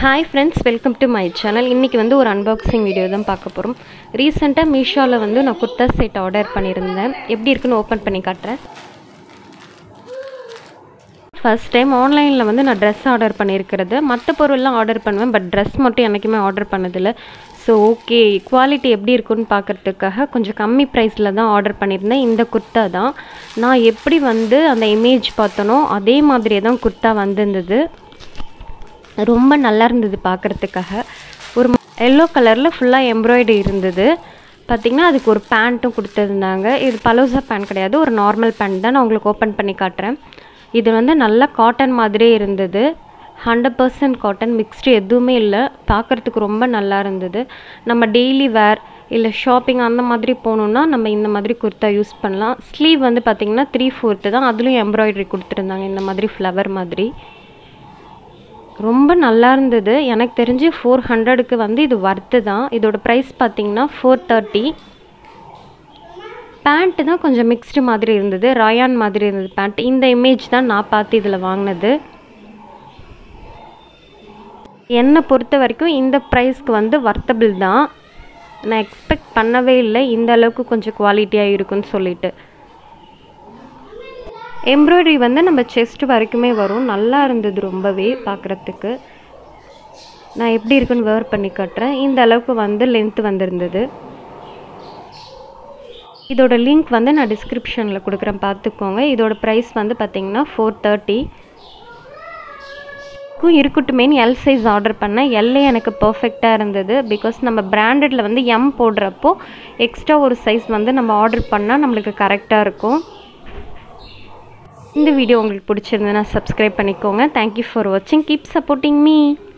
hi friends welcome to my channel இன்றைக்கி வந்து ஒரு அன்பாக்சிங் வீடியோ தான் பார்க்க போகிறோம் ரீசெண்டாக மீஷோவில் வந்து நான் குர்த்தா செட் ஆர்டர் பண்ணியிருந்தேன் எப்படி இருக்குன்னு ஓப்பன் பண்ணி காட்டுறேன் ஃபர்ஸ்ட் டைம் ஆன்லைனில் வந்து நான் ட்ரெஸ் ஆர்டர் பண்ணியிருக்கிறது மற்ற பொருள்லாம் ஆர்டர் பண்ணுவேன் பட் ட்ரெஸ் மட்டும் என்றைக்குமே ஆர்டர் பண்ணதில்லை ஸோ ஓகே குவாலிட்டி எப்படி இருக்குன்னு பார்க்குறதுக்காக கொஞ்சம் கம்மி ப்ரைஸில் தான் ஆர்டர் பண்ணியிருந்தேன் இந்த குர்த்தா தான் நான் எப்படி வந்து அந்த இமேஜ் பார்த்தனோ அதே மாதிரியே தான் குர்த்தா வந்திருந்தது ரொம்ப நல்லா இருந்தது பார்க்குறதுக்காக ஒரு எல்லோ கலரில் ஃபுல்லாக எம்ப்ராய்டரி இருந்தது பார்த்திங்கன்னா அதுக்கு ஒரு பேண்ட்டும் கொடுத்துருந்தாங்க இது பலோசா பேண்ட் கிடையாது ஒரு நார்மல் பேண்ட் தான் நான் உங்களுக்கு ஓப்பன் பண்ணி காட்டுறேன் இது வந்து நல்லா காட்டன் மாதிரியே இருந்தது ஹண்ட்ரட் பர்சன்ட் காட்டன் மிக்ஸ்டு எதுவுமே இல்லை பார்க்குறதுக்கு ரொம்ப நல்லா இருந்தது நம்ம டெய்லி வேர் இல்லை ஷாப்பிங் அந்த மாதிரி போகணுன்னா நம்ம இந்த மாதிரி குர்த்தா யூஸ் பண்ணலாம் ஸ்லீவ் வந்து பார்த்திங்கன்னா த்ரீ ஃபோர்த்து தான் அதுலேயும் எம்ப்ராய்டரி கொடுத்துருந்தாங்க இந்த மாதிரி ஃப்ளவர் மாதிரி ரொம்ப நல்லா இருந்தது எனக்கு தெரிஞ்சு ஃபோர் ஹண்ட்ரடுக்கு வந்து இது ஒர்த்து தான் இதோட ப்ரைஸ் பார்த்தீங்கன்னா ஃபோர் தேர்ட்டி பேண்ட்டு தான் கொஞ்சம் மிக்ஸ்டு மாதிரி இருந்தது ராயான் மாதிரி இருந்தது பேண்ட் இந்த இமேஜ் தான் நான் பார்த்து இதில் வாங்கினது என்னை பொறுத்த வரைக்கும் இந்த ப்ரைஸ்க்கு வந்து வர்த்தபிள் தான் நான் எக்ஸ்பெக்ட் பண்ணவே இல்லை இந்த அளவுக்கு கொஞ்சம் குவாலிட்டியாக இருக்குன்னு சொல்லிட்டு எம்ப்ராய்டரி வந்து நம்ம செஸ்ட் வரைக்குமே வரும் நல்லா இருந்தது ரொம்பவே பார்க்குறதுக்கு நான் எப்படி இருக்குன்னு வேர் பண்ணி காட்டுறேன் இந்த அளவுக்கு வந்து லென்த் வந்திருந்தது இதோட லிங்க் வந்து நான் டிஸ்கிரிப்ஷனில் கொடுக்குறேன் பார்த்துக்கோங்க இதோட ப்ரைஸ் வந்து பார்த்திங்கன்னா ஃபோர் தேர்ட்டி இருக்கட்டுமேனு எல் சைஸ் ஆர்டர் பண்ணேன் எல்லே எனக்கு பர்ஃபெக்டாக இருந்தது பிகாஸ் நம்ம பிராண்டடில் வந்து எம் போடுறப்போ எக்ஸ்ட்ரா ஒரு சைஸ் வந்து நம்ம ஆர்டர் பண்ணால் நம்மளுக்கு கரெக்டாக இருக்கும் இந்த வீடியோ உங்களுக்கு பிடிச்சிருந்ததுன்னா சப்ஸ்கிரைப் பண்ணிக்கோங்க தேங்க்யூ ஃபார் வாட்சிங் கீப் சப்போர்ட்டிங் மீ